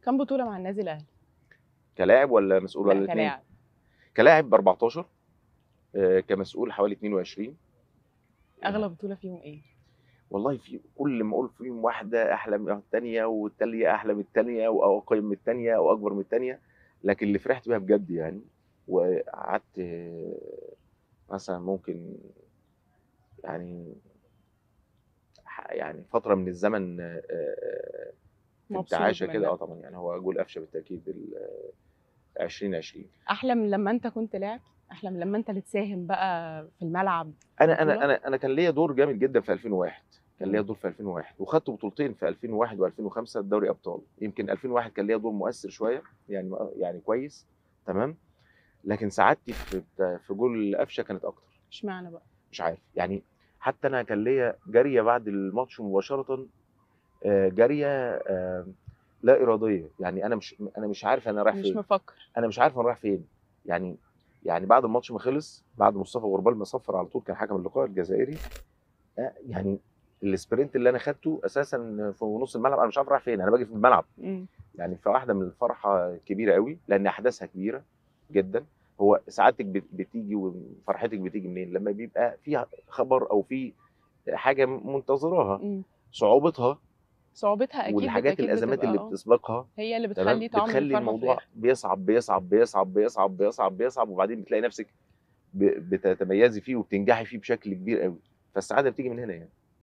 كم بطوله مع النادي الاهلي كلاعب ولا مسؤول ولا لا الاثنين كلاعب كلاعب ب 14 آه، كمسؤول حوالي 22 اغلى بطوله فيهم ايه والله في كل ما اقول فيهم واحده احلى من الثانيه والتانيه احلى من الثانيه او اقيم من الثانيه او اكبر من الثانيه لكن اللي فرحت بيها بجد يعني وقعدت آه، مثلا ممكن يعني ح- يعني فتره من الزمن آه، آه، في مبسوط انتعاشه من كده ده. اه طبعا يعني هو جول قفشه بالتاكيد ال- آه، 2020 احلى من لما انت كنت لاعب احلى من لما انت اللي تساهم بقى في الملعب انا انا بطولة؟ انا انا كان ليا دور جامد جدا في 2001 كان مم. ليا دور في 2001 وخدت بطولتين في 2001 و2005 دوري ابطال يمكن 2001 كان ليا دور مؤثر شويه يعني يعني كويس تمام لكن سعادتي في في جول قفشه كانت اكتر اشمعنى بقى مش عارف يعني حتى انا كان ليا جاريه بعد الماتش مباشره آه، جاريه آه، لا اراديه يعني انا مش انا مش عارف انا رايح مش فين مفكر انا مش عارف انا رايح فين يعني يعني بعد الماتش ما خلص بعد مصطفى غربال ما صفر على طول كان حكم اللقاء الجزائري آه، يعني السبرنت اللي انا خدته اساسا في نص الملعب انا مش عارف رايح فين انا باجي في الملعب مم. يعني فواحده من الفرحه كبيره قوي لان احداثها كبيره جدا هو سعادتك بت- بتيجي وفرحتك بتيجي منين لما بيبقى في خبر او في حاجه منتظراها مم. صعوبتها صعوبتها اكيد والحاجات أكيد الازمات بتبقى اللي آه. بتسبقها هي اللي تمام بتخلي طعم بتخلي الفرحة في الموضوع الآخر. بيصعب بيصعب بيصعب بيصعب بيصعب بيصعب وبعدين بتلاقي نفسك ب- بتتميزي فيه وبتنجحي فيه بشكل كبير قوي فالسعاده بتيجي من هنا يعني